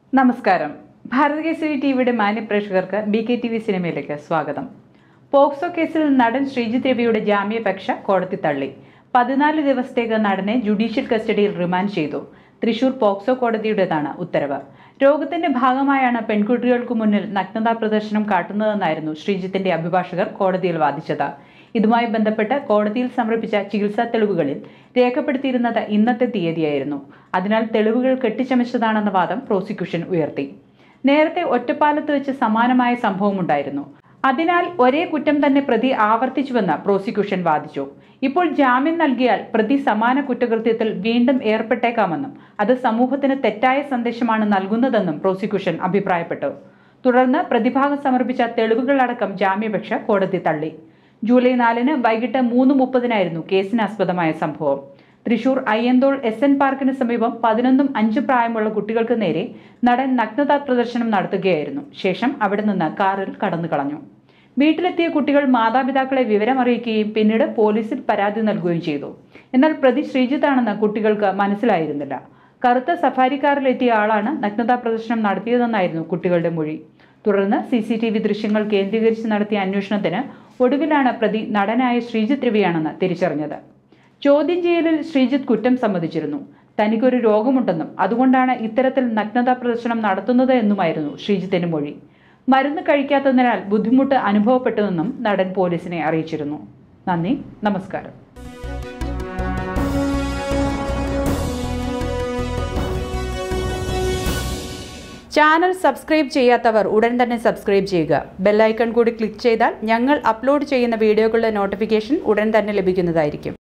നമസ്കാരം ഭാരതകേസരി ടിവിയുടെ മാന്യപ്രേക്ഷകർക്ക് ബി കെ ടി വി സിനിമയിലേക്ക് സ്വാഗതം പോക്സോ കേസിൽ നടൻ ശ്രീജിത്ത് രവിയുടെ ജാമ്യാപേക്ഷ കോടതി തള്ളി പതിനാല് ദിവസത്തേക്ക് നടനെ ജുഡീഷ്യൽ കസ്റ്റഡിയിൽ റിമാൻഡ് ചെയ്തു തൃശൂർ പോക്സോ കോടതിയുടേതാണ് ഉത്തരവ് രോഗത്തിന്റെ ഭാഗമായാണ് പെൺകുട്ടികൾക്ക് മുന്നിൽ നഗ്നതാ പ്രദർശനം കാട്ടുന്നതെന്നായിരുന്നു ശ്രീജിത്തിന്റെ അഭിഭാഷകർ കോടതിയിൽ വാദിച്ചത് ഇതുമായി ബന്ധപ്പെട്ട് കോടതിയിൽ സമർപ്പിച്ച ചികിത്സാ തെളിവുകളിൽ രേഖപ്പെടുത്തിയിരുന്നത് ഇന്നത്തെ തീയതിയായിരുന്നു അതിനാൽ തെളിവുകൾ കെട്ടിച്ചമച്ചതാണെന്ന വാദം പ്രോസിക്യൂഷൻ ഉയർത്തി നേരത്തെ ഒറ്റപ്പാലത്ത് വെച്ച് സമാനമായ സംഭവമുണ്ടായിരുന്നു അതിനാൽ ഒരേ കുറ്റം തന്നെ പ്രതി ആവർത്തിച്ചുവെന്ന് പ്രോസിക്യൂഷൻ വാദിച്ചു ഇപ്പോൾ ജാമ്യം നൽകിയാൽ പ്രതി സമാന കുറ്റകൃത്യത്തിൽ വീണ്ടും ഏർപ്പെട്ടേക്കാമെന്നും അത് സമൂഹത്തിന് തെറ്റായ സന്ദേശമാണ് നൽകുന്നതെന്നും പ്രോസിക്യൂഷൻ അഭിപ്രായപ്പെട്ടു തുടർന്ന് പ്രതിഭാഗം സമർപ്പിച്ച തെളിവുകളടക്കം ജാമ്യാപേക്ഷ കോടതി തള്ളി ജൂലൈ നാലിന് വൈകിട്ട് മൂന്ന് മുപ്പതിനായിരുന്നു കേസിനാസ്പദമായ സംഭവം തൃശൂർ അയ്യന്തോൾ എസ് എൻ പാർക്കിന് സമീപം പതിനൊന്നും അഞ്ച് പ്രായമുള്ള കുട്ടികൾക്ക് നേരെ നടൻ നഗ്നതാ പ്രദർശനം നടത്തുകയായിരുന്നു ശേഷം അവിടെ നിന്ന് കാറിൽ കടന്നു കളഞ്ഞു വീട്ടിലെത്തിയ കുട്ടികൾ മാതാപിതാക്കളെ വിവരമറിയിക്കുകയും പിന്നീട് പോലീസിൽ പരാതി നൽകുകയും ചെയ്തു എന്നാൽ പ്രതി ശ്രീജിത്താണെന്ന് കുട്ടികൾക്ക് മനസ്സിലായിരുന്നില്ല കറുത്ത സഫാരി കാറിലെത്തിയ ആളാണ് നഗ്നതാ പ്രദർശനം നടത്തിയതെന്നായിരുന്നു കുട്ടികളുടെ മൊഴി തുടർന്ന് സി സി ടി വി ദൃശ്യങ്ങൾ കേന്ദ്രീകരിച്ച് നടത്തിയ അന്വേഷണത്തിന് ഒടുവിലാണ് പ്രതി നടനായ ശ്രീജിത്ത് രവിയാണെന്ന് തിരിച്ചറിഞ്ഞത് ചോദ്യം ചെയ്യലിൽ ശ്രീജിത്ത് കുറ്റം സമ്മതിച്ചിരുന്നു തനിക്കൊരു രോഗമുണ്ടെന്നും അതുകൊണ്ടാണ് ഇത്തരത്തിൽ നഗ്നതാ പ്രദർശനം നടത്തുന്നത് എന്നുമായിരുന്നു ശ്രീജിത്തിന്റെ മൊഴി മരുന്ന് കഴിക്കാത്തതിനാൽ ബുദ്ധിമുട്ട് അനുഭവപ്പെട്ടുവെന്നും നടൻ പോലീസിനെ അറിയിച്ചിരുന്നു നന്ദി നമസ്കാരം ചാനൽ സബ്സ്ക്രൈബ് ചെയ്യാത്തവർ ഉടൻ തന്നെ സബ്സ്ക്രൈബ് ചെയ്യുക ബെല്ലൈക്കൺ കൂടി ക്ലിക്ക് ചെയ്താൽ ഞങ്ങൾ അപ്ലോഡ് ചെയ്യുന്ന വീഡിയോകളുടെ നോട്ടിഫിക്കേഷൻ ഉടൻ തന്നെ ലഭിക്കുന്നതായിരിക്കും